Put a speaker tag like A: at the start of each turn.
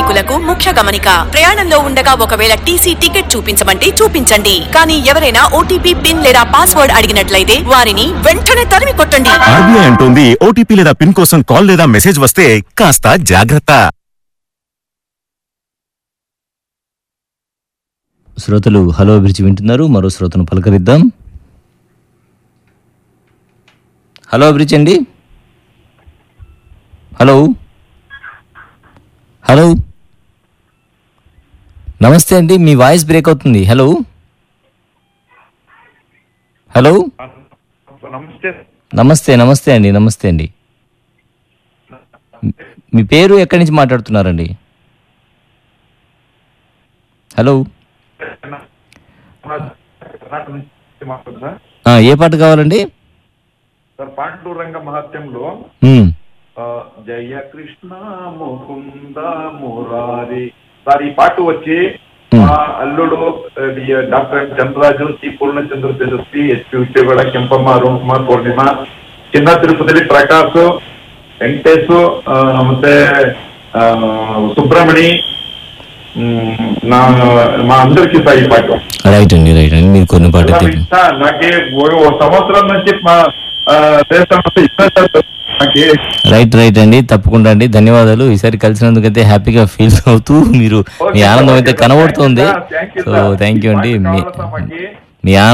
A: ప్రయాణికులకు ముఖ్య గమనిక ప్రయాణంలో ఉండగా ఒకవేళ టీసీ టికెట్ చూపించమంటే చూపించండి కానీ ఎవరైనా ఓటీపీ పిన్ లేదా పాస్వర్డ్ అడిగినట్లయితే వారిని వెంటనే తరిమి కొట్టండి
B: ఆర్బీఐ అంటోంది ఓటీపీ లేదా పిన్ కోసం కాల్ లేదా మెసేజ్ వస్తే కాస్త జాగ్రత్త
C: శ్రోతలు హలో అభిరుచి వింటున్నారు మరో శ్రోతను పలకరిద్దాం హలో అభిరుచి అండి హలో హలో నమస్తే అండి మీ వాయిస్ బ్రేక్ అవుతుంది హలో హలో
D: నమస్తే
C: నమస్తే నమస్తే అండి నమస్తే అండి మీ పేరు ఎక్కడి నుంచి మాట్లాడుతున్నారండి హలో
D: కర్ణాటక నుంచి మాట్లాడుతున్నా
C: ఆ, ఏ పాట కావాలండి
D: సార్ పాండూ రంగ మహత్యంలో
C: మ్మ్.
D: ఆ, జయ కృష్ణ ముకుంద మురారి సార్ ఈ పాట వచ్చి మా అల్లుడు ఆ, డి- doctor M Chandraraju C Purnachandra Tejaswi SP Uchegowda Kempamma Arun Kumar Purnima Chinna Tirupati Prakash Venkatesh ಆ, ಮತ್ತೆ ఆ, సుబ్రమణి మ్, నా మా అందరికి సార్ ఈ పాట
C: రైట్ అండి రైట్ అండి మీరు కొన్ని పాట
D: నాకు ఇస్తా నాకే ఓ- ఓ సంవత్సరం నుంచి మా ఆ, దేశం ఇస్తా సార్ నాకే
C: రైట్ రైట్ అండి తప్పకుండా అండి ధన్యవాదాలు ఈసారి కలిసినందుకు అయితే హ్యాపీగా ఫీల్ అవుతూ మీరు మీ ఆనందం అయితే కనబడుతుంది సో థ్యాంక్ యూ అండి మీ మీ ఆనందం